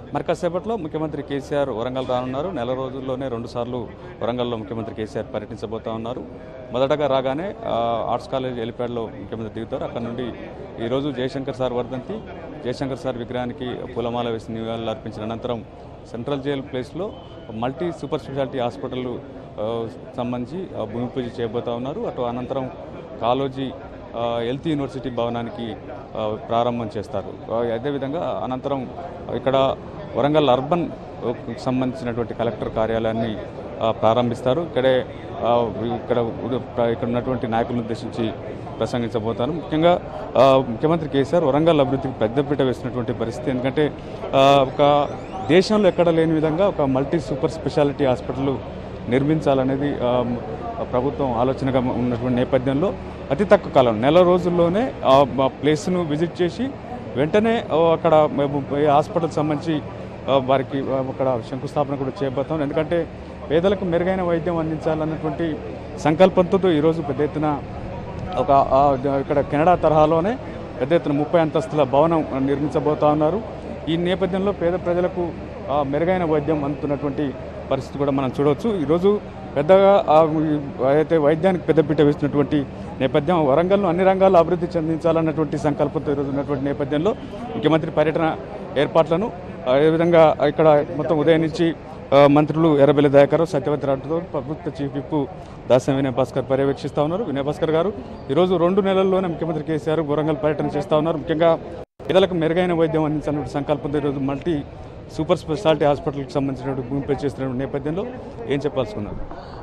మరి కాసేపట్లో ముఖ్యమంత్రి కేసీఆర్ వరంగల్ రానున్నారు నెల రోజుల్లోనే రెండు సార్లు వరంగల్లో ముఖ్యమంత్రి కేసీఆర్ పర్యటించబోతా ఉన్నారు మొదటగా రాగానే ఆ, ఆర్ట్స్ కాలేజ్ ఎలిప్యాడ్లో ముఖ్యమంత్రి దిగుతారు అక్కడ నుండి ఈరోజు జయశంకర్ సార్ వర్ధంతి జయశంకర్ సార్ విగ్రహానికి పూలమాల వేసి నివాళులు అర్పించిన అనంతరం సెంట్రల్ జైల్ ప్లేస్లో మల్టీ సూపర్ స్పెషాలిటీ హాస్పిటల్ ఆ, సంబంధించి ఆ, భూమి పూజ చేయబోతా ఉన్నారు అటు అనంతరం కాలోజీ ఆ, హెల్త్ యూనివర్సిటీ భవనానికి ఆ, ప్రారంభం చేస్తారు ఆ, అదేవిధంగా అనంతరం ఇక్కడ వరంగల్ అర్బన్ సంబంధించినటువంటి కలెక్టర్ కార్యాలయాన్ని ఆ, ప్రారంభిస్తారు ఇక్కడే ఆ, ఇక్కడ ఇక్కడ ఉన్నటువంటి నాయకులను ఉద్దేశించి ప్రసంగించబోతాను ముఖ్యంగా ఆ, ముఖ్యమంత్రి కేసీఆర్ వరంగల్ అభివృద్ధికి పెద్దపీట వేసినటువంటి పరిస్థితి ఎందుకంటే ఆ, ఒక దేశంలో ఎక్కడ లేని విధంగా ఒక మల్టీ సూపర్ స్పెషాలిటీ హాస్పిటల్ నిర్మించాలనేది ఆ, ప్రభుత్వం ఆలోచనగా ఉన్నటువంటి నేపథ్యంలో అతి తక్కువ కాలం నెల రోజుల్లోనే ఆ మ- ప్లేస్ను విజిట్ చేసి వెంటనే ఆ, అక్కడ మేము ఈ హాస్పిటల్ సంబంధించి ఆ, వారికి ఆ, అక్కడ శంకుస్థాపన కూడా చేయబోతాం ఎందుకంటే పేదలకు మెరుగైన వైద్యం అందించాలన్నటువంటి సంకల్పంతో ఈరోజు పెద్ద ఎత్తున ఒక ఆ, ఇక్కడ కెనడా తరహాలోనే పెద్ద ఎత్తున ముప్పై అంతస్తుల భవనం నిర్మించబోతా ఉన్నారు ఈ నేపథ్యంలో పేద ప్రజలకు ఆ, మెరుగైన వైద్యం అందుతున్నటువంటి పరిస్థితి కూడా మనం చూడవచ్చు ఈరోజు పెద్దగా ఆ, ఈ అయితే వైద్యానికి పెద్దపీట వేస్తున్నటువంటి నేపథ్యం వరంగల్ను అన్ని రంగాల్లో అభివృద్ధి చెందించాలన్నటువంటి సంకల్పంతో ఈరోజు ఉన్నటువంటి నేపథ్యంలో ముఖ్యమంత్రి పర్యటన ఏర్పాట్లను అదేవిధంగా ఇక్కడ మొత్తం ఉదయం నుంచి ఆ, మంత్రులు ఎర్రబెల్లి దయాకర్ సత్యవతి రావుతో ప్రభుత్వ చీఫ్ విప్ దాసం వినయ్ భాస్కర్ పర్యవేక్షిస్తూ ఉన్నారు వినయ్ భాస్కర్ గారు ఈరోజు రెండు నెలల్లోనే ముఖ్యమంత్రి కేసీఆర్ వరంగల్ పర్యటన చేస్తూ ఉన్నారు ముఖ్యంగా పేదలకు మెరుగైన వైద్యం అందించాలన్న సంకల్పంతో ఈరోజు మల్టీ సూపర్ స్పెషాలిటీ హాస్పిటల్కి సంబంధించినటువంటి భూమిపై చేస్తున్న నేపథ్యంలో ఏం చెప్పాల్సుకున్నారు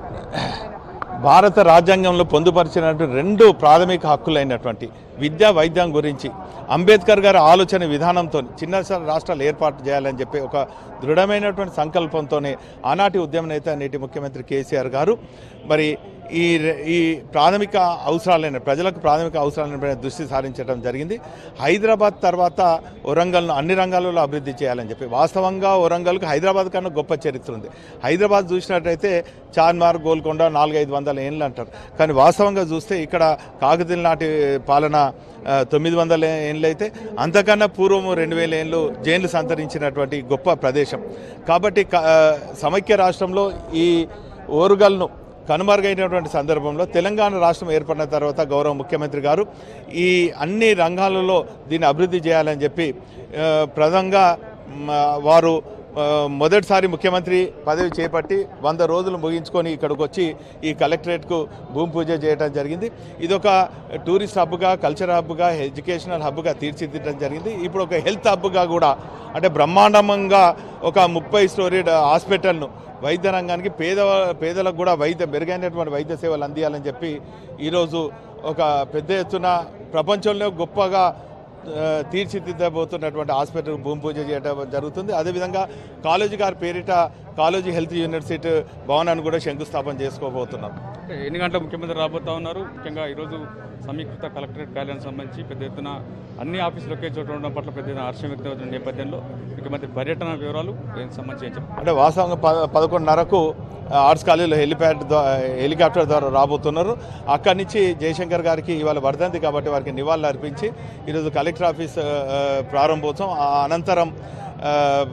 భారత రాజ్యాంగంలో పొందుపరిచినటువంటి రెండు ప్రాథమిక హక్కులైనటువంటి విద్యా వైద్యం గురించి అంబేద్కర్ గారి ఆలోచన విధానంతో చిన్న స- రాష్ట్రాలు ఏర్పాటు చేయాలని చెప్పి ఒక దృఢమైనటువంటి సంకల్పంతోనే ఆనాటి ఉద్యమ నేత నేటి ముఖ్యమంత్రి కేసీఆర్ గారు మరి ఈ రె- ఈ ప్రాథమిక అవసరాలైన ప్రజలకు ప్రాథమిక అవసరాలైన దృష్టి సారించడం జరిగింది హైదరాబాద్ తర్వాత వరంగల్ను అన్ని రంగాలలో అభివృద్ధి చేయాలని చెప్పి వాస్తవంగా వరంగల్కు హైదరాబాద్ కన్నా గొప్ప చరిత్ర ఉంది హైదరాబాద్ చూసినట్టయితే చార్మార్ గోల్కొండ నాలుగైదు వందల ఏళ్ళు అంటారు కానీ వాస్తవంగా చూస్తే ఇక్కడ కాకతీయుల నాటి పాలన ఆ, తొమ్మిది వందల ఏళ్ళు అయితే అంతకన్నా పూర్వము రెండు వేల ఏళ్ళు జైన్లు సంతరించినటువంటి గొప్ప ప్రదేశం కాబట్టి క- ఆ, సమైక్య రాష్ట్రంలో ఈ ఓరుగల్ను కనుమరుగైనటువంటి సందర్భంలో తెలంగాణ రాష్ట్రం ఏర్పడిన తర్వాత గౌరవ ముఖ్యమంత్రి గారు ఈ అన్ని రంగాలలో దీన్ని అభివృద్ధి చేయాలని చెప్పి ఆ, ప్రధానంగా మ, వారు ఆ, మొదటిసారి ముఖ్యమంత్రి పదవి చేపట్టి వంద రోజులు ముగించుకొని ఇక్కడికి వచ్చి ఈ కలెక్టరేట్కు భూమి పూజ చేయడం జరిగింది ఇది ఒక టూరిస్ట్ హబ్గా కల్చర్ హబ్గా ఎడ్యుకేషనల్ హబ్గా తీర్చిదిద్దడం జరిగింది ఇప్పుడు ఒక హెల్త్ హబ్గా కూడా అంటే బ్రహ్మాండంగా ఒక ముప్పై స్టోరీడ్ హాస్పిటల్ను వైద్య రంగానికి పేద పేదలకు కూడా వైద్య మెరుగైనటువంటి వైద్య సేవలు అందియాలని చెప్పి ఈరోజు ఒక పెద్ద ఎత్తున ప్రపంచంలో గొప్పగా ఆ, తీర్చిదిద్దబోతున్నటువంటి హాస్పిటల్ భూమి పూజ చేయడం జరుగుతుంది అదేవిధంగా కాలేజీ గారి పేరిట కాలేజీ హెల్త్ యూనివర్సిటీ భవనాన్ని కూడా శంకుస్థాపన చేసుకోబోతున్నాం అంటే ఎన్ని గంటల ముఖ్యమంత్రి రాబోతా ఉన్నారు ముఖ్యంగా ఈరోజు సమీకృత కలెక్టరేట్ కార్యాలయం సంబంధించి పెద్ద ఎత్తున అన్ని ఆఫీసులు ఒకే చోట ఉండడం పట్ల పెద్ద ఎత్తున హర్షం వ్యక్తమవుతున్న నేపథ్యంలో ముఖ్యమంత్రి పర్యటన వివరాలు దీనికి సంబంధించి ఏం చెప్తారు అంటే వాస్తవంగా ప పదకొండున్నరకు ఆర్ట్స్ కాలేజీలో హెలిప్యాడ్ ద్వా- హెలికాప్టర్ ద్వారా రాబోతున్నారు అక్కడి నుంచి జయశంకర్ గారికి ఇవాళ వర్ధంతి కాబట్టి వారికి నివాళులు అర్పించి ఈరోజు కలెక్టర్ ఆఫీస్ ఆ, ప్రారంభోత్సవం ఆ అనంతరం ఆ,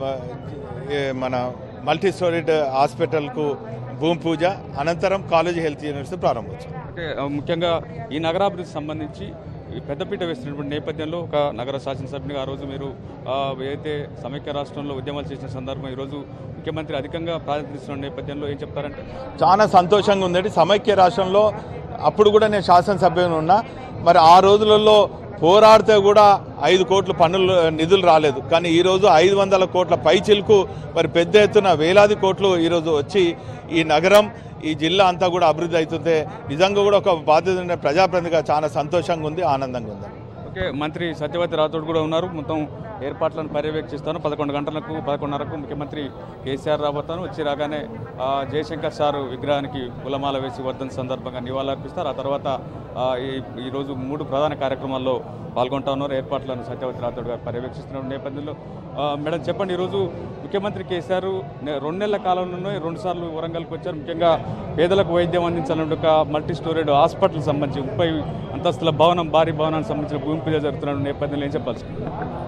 ఏ, మన మల్టీ స్టోరీడ్ హాస్పిటల్కు భూమి పూజ అనంతరం కాలేజీ హెల్త్ యూనివర్సిటీ ప్రారంభోత్సవం అంటే ఆ, ముఖ్యంగా ఈ నగరాభివృద్ధి సంబంధించి ఈ పెద్దపీట వేస్తున్నటువంటి నేపథ్యంలో ఒక నగర శాసనసభ్యునిగా ఆ రోజు మీరు ఆ, ఏదైతే సమైక్య రాష్ట్రంలో ఉద్యమాలు చేసిన సందర్భం ఈరోజు ముఖ్యమంత్రి అధికంగా ప్రాధాన్యత నేపథ్యంలో ఏం చెప్తారంటే చాలా సంతోషంగా ఉందండి సమైక్య రాష్ట్రంలో అప్పుడు కూడా నేను శాసనసభ్యుని ఉన్నా మరి ఆ రోజులలో పోరాడితే కూడా ఐదు కోట్ల పన్నులు నిధులు రాలేదు కానీ ఈరోజు ఐదు వందల కోట్ల పైచిలకు మరి పెద్ద ఎత్తున వేలాది కోట్లు ఈరోజు వచ్చి ఈ నగరం ఈ జిల్లా అంతా కూడా అభివృద్ధి అవుతుంటే నిజంగా కూడా ఒక బాధ్యత ఉన్న ప్రజాప్రతినిధిగా చాలా సంతోషంగా ఉంది ఆనందంగా ఉంది ఓకే మంత్రి సత్యవతి రాథోడ్ కూడా ఉన్నారు మొత్తం ఏర్పాట్లను పర్యవేక్షిస్తాను పదకొండు గంటలకు పదకొండున్నరకు ముఖ్యమంత్రి కేసీఆర్ రాబోతాను వచ్చి రాగానే ఆ, జయశంకర్ సారు విగ్రహానికి పూలమాల వేసి వర్ధన్ సందర్భంగా నివాళులర్పిస్తారు ఆ తర్వాత ఆ, ఈ ఈరోజు మూడు ప్రధాన కార్యక్రమాల్లో పాల్గొంటా ఉన్నారు ఏర్పాట్లను సత్యవతి రాథోడ్ గారు పర్యవేక్షిస్తున్న నేపథ్యంలో ఆ, మేడం చెప్పండి ఈరోజు ముఖ్యమంత్రి కేసీఆర్ నె- రెండు నెలల కాలంలోనే రెండు సార్లు వరంగల్కి వచ్చారు ముఖ్యంగా పేదలకు వైద్యం అందించాలని ఒక మల్టీ స్టోరేడ్ హాస్పిటల్ సంబంధించి ముప్పై అంతస్తుల భవనం భారీ భవనానికి సంబంధించిన భూమి పూజ జరుగుతున్న నేపథ్యంలో ఏం చెప్పాల్సి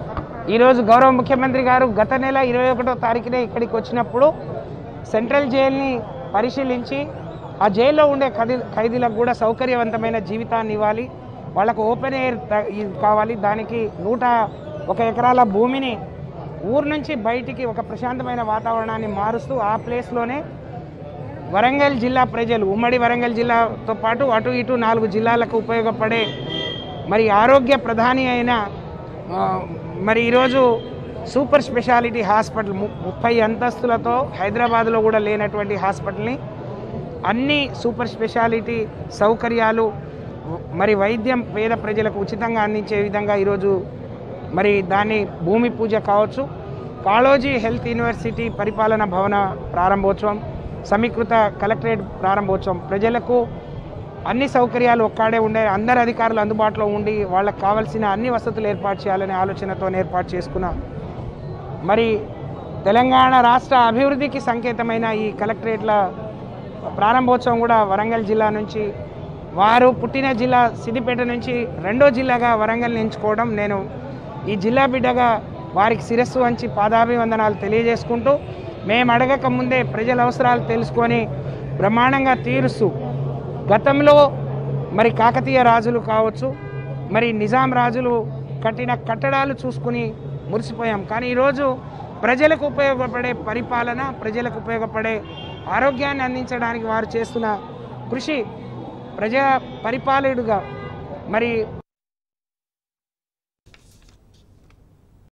ఈరోజు గౌరవ ముఖ్యమంత్రి గారు గత నెల ఇరవై ఒకటో తారీఖునే ఇక్కడికి వచ్చినప్పుడు సెంట్రల్ జైల్ని పరిశీలించి ఆ జైల్లో ఉండే ఖైదీ ఖైదీలకు కూడా సౌకర్యవంతమైన జీవితాన్ని ఇవ్వాలి వాళ్ళకు ఓపెన్ ఎయిర్ త- ఇది కావాలి దానికి నూట ఒక ఎకరాల భూమిని ఊరు నుంచి బయటికి ఒక ప్రశాంతమైన వాతావరణాన్ని మారుస్తూ ఆ ప్లేస్లోనే వరంగల్ జిల్లా ప్రజలు ఉమ్మడి వరంగల్ జిల్లాతో పాటు అటు ఇటు నాలుగు జిల్లాలకు ఉపయోగపడే మరి ఆరోగ్య ప్రధాని అయిన ఆ, మరి ఈరోజు సూపర్ స్పెషాలిటీ హాస్పిటల్ ము- ముప్పై అంతస్తులతో హైదరాబాద్లో కూడా లేనటువంటి హాస్పిటల్ని అన్ని సూపర్ స్పెషాలిటీ సౌకర్యాలు మరి వైద్యం పేద ప్రజలకు ఉచితంగా అందించే విధంగా ఈరోజు మరి దాన్ని భూమి పూజ కావచ్చు కాళోజీ హెల్త్ యూనివర్సిటీ పరిపాలన భవన ప్రారంభోత్సవం సమీకృత కలెక్టరేట్ ప్రారంభోత్సవం ప్రజలకు అన్ని సౌకర్యాలు ఒక్కడే ఉండే అందరు అధికారులు అందుబాటులో ఉండి వాళ్ళకి కావాల్సిన అన్ని వసతులు ఏర్పాటు చేయాలనే ఆలోచనతో ఏర్పాటు చేసుకున్న మరి తెలంగాణ రాష్ట్ర అభివృద్ధికి సంకేతమైన ఈ కలెక్టరేట్ల ప్రారంభోత్సవం కూడా వరంగల్ జిల్లా నుంచి వారు పుట్టిన జిల్లా సిద్దిపేట నుంచి రెండో జిల్లాగా వరంగల్ని ఎంచుకోవడం నేను ఈ జిల్లా బిడ్డగా వారికి శిరస్సు వంచి పాదాభివందనాలు తెలియజేసుకుంటూ మేము అడగక ముందే ప్రజల అవసరాలు తెలుసుకొని బ్రహ్మాండంగా తీరుస్తూ గతంలో మరి కాకతీయ రాజులు కావచ్చు మరి నిజాం రాజులు కట్టిన కట్టడాలు చూసుకుని మురిసిపోయాం కానీ ఈరోజు ప్రజలకు ఉపయోగపడే పరిపాలన ప్రజలకు ఉపయోగపడే ఆరోగ్యాన్ని అందించడానికి వారు చేస్తున్న కృషి ప్రజా పరిపాలకుడుగా మరి